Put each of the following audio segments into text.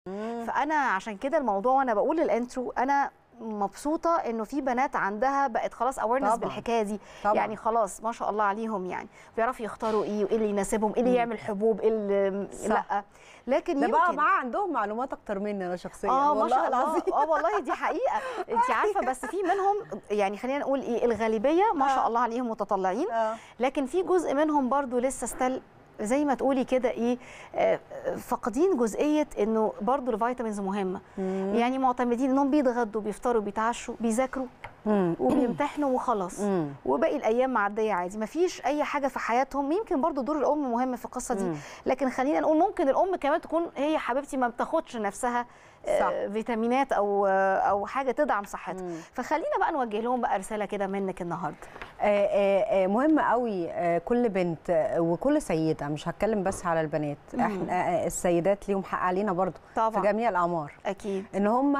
فانا عشان كده الموضوع وانا بقول الانترو انا مبسوطه انه في بنات عندها بقت خلاص اويرنس طبعاً. بالحكايه دي طبعاً. يعني خلاص ما شاء الله عليهم يعني بيعرفوا يختاروا ايه وايه اللي يناسبهم ايه اللي يعمل حبوب ايه اللي صح. لا لكن ده بقى يمكن مع عندهم معلومات اكتر مني انا شخصيا اه ما والله شاء الله العظيم اه والله دي حقيقه انت عارفه بس في منهم يعني خلينا نقول ايه الغالبيه ما شاء آه. الله عليهم متطلعين آه. لكن في جزء منهم برضو لسه ستيل زي ما تقولي كده ايه آه، فاقدين جزئيه انه برضو الفيتامينز مهمه يعني معتمدين انهم بيتغدوا بيفطروا بيتعشوا بيذاكروا مم. وبيمتحنوا وخلاص مم. وباقي الايام معديه عادي مفيش اي حاجه في حياتهم يمكن برضو دور الام مهم في القصه دي مم. لكن خلينا نقول ممكن الام كمان تكون هي حبيبتي ما بتاخدش نفسها آه، صح. فيتامينات او آه، او حاجه تدعم صحتها مم. فخلينا بقى نوجه لهم بقى رساله كده منك النهارده آه، آه، آه، مهم قوي آه، كل بنت آه، وكل سيده مش هتكلم بس على البنات مم. احنا آه، السيدات ليهم حق علينا برضو طبعاً. في جميع الاعمار اكيد ان هم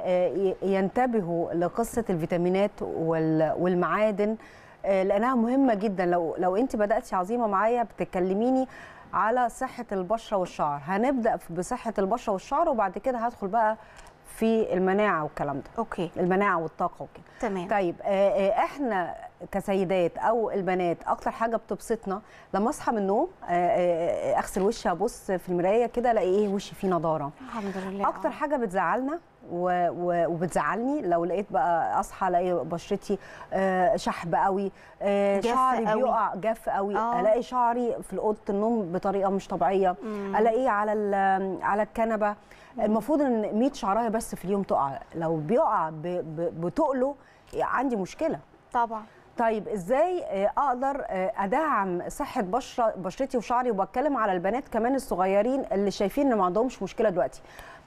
ينتبهوا لقصه الفيتامينات وال- والمعادن آه، لانها مهمه جدا لو لو انت بداتي عظيمه معايا بتكلميني على صحه البشره والشعر هنبدا بصحه البشره والشعر وبعد كده هدخل بقى في المناعه والكلام ده اوكي المناعه والطاقه وكده تمام طيب آه، آه، احنا كسيدات او البنات اكتر حاجه بتبسطنا لما اصحى من النوم آه، آه، اغسل وشي ابص في المرايه كده الاقي ايه وشي فيه نضاره الحمد لله اكتر آه. حاجه بتزعلنا و- و- وبتزعلني لو لقيت بقى اصحى الاقي بشرتي آه، شحب قوي آه، جاف شعري قوي. بيقع جاف قوي آه. الاقي شعري في اوضه النوم بطريقه مش طبيعيه مم. الاقيه على ال- على الكنبه المفروض ان 100 شعرايه بس في اليوم تقع لو بيقع ب- ب- بتقله عندي مشكله طبعا طيب ازاي آه، اقدر آه، ادعم صحه بشره بشرتي وشعري وبتكلم على البنات كمان الصغيرين اللي شايفين ان ما عندهمش مشكله دلوقتي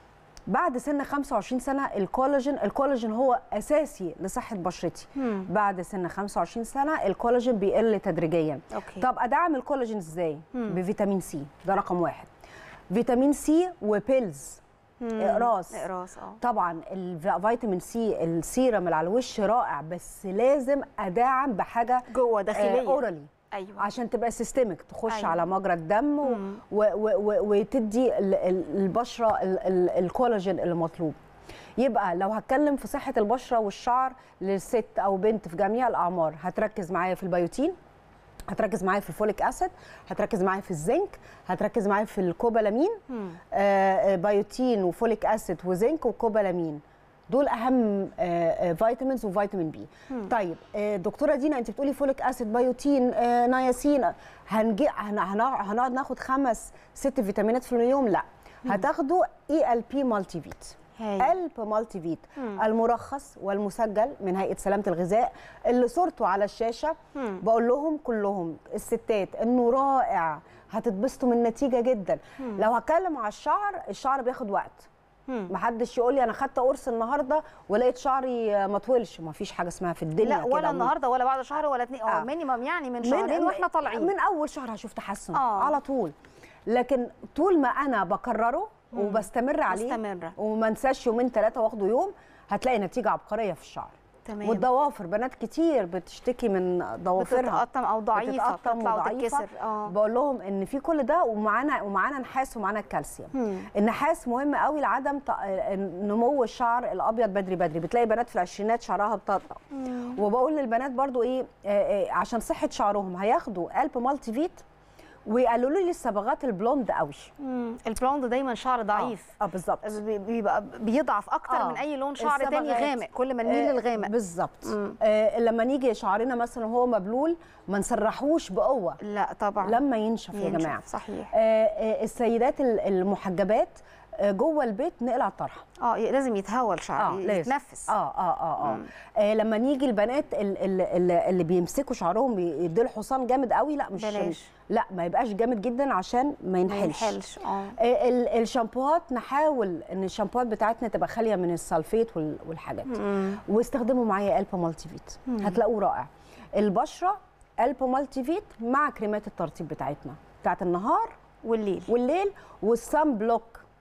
بعد سن 25 سنه الكولاجين الكولاجين هو اساسي لصحه بشرتي مم. بعد سن 25 سنه الكولاجين بيقل تدريجيا اوكي طب ادعم الكولاجين ازاي مم. بفيتامين سي ده رقم واحد فيتامين سي وبيلز مم. اقراص اقراص اه طبعا الفيتامين سي السيرم اللي على الوش رائع بس لازم ادعم بحاجه جوه داخليه اورالي ايوه عشان تبقى سيستمك تخش أيوة. أيوة. على مجرى الدم و مم. و و و وتدي ال- ال- البشره ال- ال- الكولاجين اللي مطلوب يبقى لو هتكلم في صحه البشره والشعر للست او بنت في جميع الاعمار هتركز معايا في البيوتين هتركز معايا في الفوليك اسيد هتركز معايا في الزنك هتركز معايا في الكوبالامين مم. آه، آه، بيوتين وفوليك اسيد وزنك وكوبالامين دول اهم آه، آه، فيتامينز وفيتامين بي طيب آه، دكتوره دينا انت بتقولي فوليك اسيد بيوتين آه، نياسين هنجي هن- هنع- هنقعد ناخد خمس ست فيتامينات في اليوم لا هتاخدوا اي ال بي مالتي فيت هايل. الب مالتي فيت المرخص والمسجل من هيئه سلامه الغذاء اللي صورته على الشاشه مم. بقول لهم كلهم الستات انه رائع هتتبسطوا من النتيجه جدا لو هتكلم على الشعر الشعر بياخد وقت مم. محدش يقول لي انا خدت قرص النهارده ولقيت شعري ما طولش ما فيش حاجه اسمها في الدنيا لا ولا كده. النهارده ولا بعد شهر ولا اتنين اه آه. مينيمم يعني من شهرين واحنا طالعين من اول شهر هشوف تحسن آه. على طول لكن طول ما انا بكرره وبستمر عليه مستمرة. وما انساش يومين ثلاثه واخده يوم هتلاقي نتيجه عبقريه في الشعر تمام والضوافر بنات كتير بتشتكي من ضوافرها بتتقطم او ضعيفه بتتقطم بتطلع وضعيفة. وتتكسر اه بقول لهم ان في كل ده ومعانا ومعانا نحاس ومعانا الكالسيوم مم. النحاس مهم قوي لعدم ت- نمو الشعر الابيض بدري بدري بتلاقي بنات في العشرينات شعرها بتطلع وبقول للبنات برضو ايه آه، آه، عشان صحه شعرهم هياخدوا قلب مالتي فيت ويقللوا لي الصبغات البلوند قوي مم. البلوند دايما شعر ضعيف اه آه، بالظبط بي- بيبقى بيضعف اكتر آه. من اي لون شعر تاني الصبغات. غامق كل ما نميل آه، للغامق بالظبط مم. آه لما نيجي شعرنا مثلا وهو مبلول ما نسرحوش بقوه لا طبعا لما ينشف يا ينشف، جماعه صحيح آه آه السيدات ال- المحجبات آه جوه البيت نقلع الطرحه اه ي- لازم يتهوى الشعر اه لازم يتنفس اه اه اه, آه. آه لما نيجي البنات ال- ال- ال- اللي بيمسكوا شعرهم يدوا الحصان جامد قوي لا مش بلاش. لا ما يبقاش جامد جدا عشان ما ما ينحلش ينحلش اه آه، ال- الشامبوهات نحاول ان الشامبوهات بتاعتنا تبقى خاليه من السلفيت وال- والحاجات مم. واستخدموا معايا الب مالتي فيت هتلاقوه رائع البشره الب مالتي فيت مع كريمات الترطيب بتاعتنا بتاعت النهار والليل والليل والسان بلوك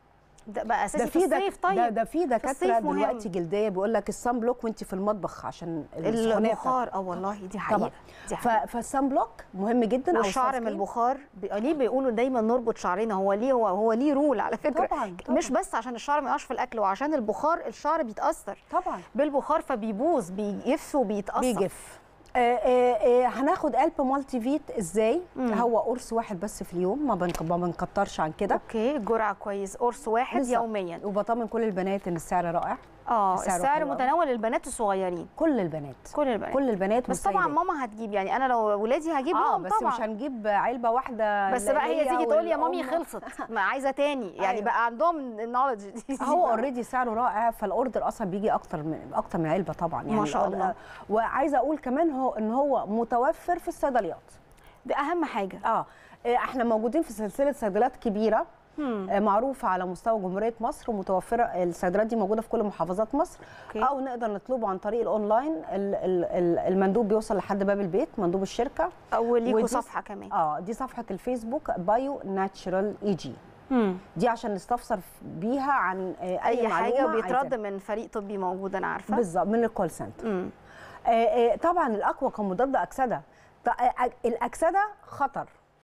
ده بقى اساسي ده في في دك... الصيف طيب ده, ده في دكاتره الصيف مهم. دلوقتي جلديه بيقول لك الصن بلوك وانت في المطبخ عشان السخونيه بتاعتك. البخار اه والله دي حقيقه طبعا دي ف... حقيقه فالسن بلوك مهم جدا أو والشعر السان من سكرين. البخار بي- ليه بيقولوا دايما نربط شعرنا هو ليه هو, هو ليه رول على فكره طبعاً، طبعاً. مش بس عشان الشعر ما يقعش في الاكل وعشان البخار الشعر بيتاثر طبعا بالبخار فبيبوظ بيجف وبيتاثر بيجف آه آه آه هناخد قلب مالتي فيت ازاي هو قرص واحد بس في اليوم ما بنك- ما بنكترش عن كده اوكي جرعه كويس قرص واحد بالظبط. يوميا وبطمن كل البنات ان السعر رائع اه سعره السعر حلو أوي. متناول البنات الصغيرين كل البنات كل البنات كل البنات بس طبعا والسيدات. ماما هتجيب يعني انا لو ولادي هجيب اه لهم بس طبعا مش هنجيب علبه واحده بس بقى هي ليا تيجي تقول يا مامي والأم- خلصت ما عايزه تاني يعني أيوة. بقى عندهم النولج دي هو اوريدي سعره رائع فالاوردر اصلا بيجي اكتر من اكتر من علبه طبعا يعني ما شاء الأوردر- الله. وعايزه اقول كمان هو ان هو متوفر في الصيدليات ده اهم حاجه اه إيه، احنا موجودين في سلسله صيدليات كبيره آه، معروفه على مستوى جمهوريه مصر ومتوفره الصيدليات دي موجوده في كل محافظات مصر أوكي. او نقدر نطلبه عن طريق الاونلاين ال- ال- ال- المندوب بيوصل لحد باب البيت مندوب الشركه او ليكوا ودي- صفحه كمان اه دي صفحه الفيسبوك بايو ناتشرال اي جي مم. دي عشان نستفسر بيها عن آه، اي, اي حاجه معلومة بيترد عايزاها. من فريق طبي موجود انا عارفه بالظبط من الكول سنتر مم. آه، آه، طبعا الاقوى كمضاد اكسده ط- آه، الاكسده خطر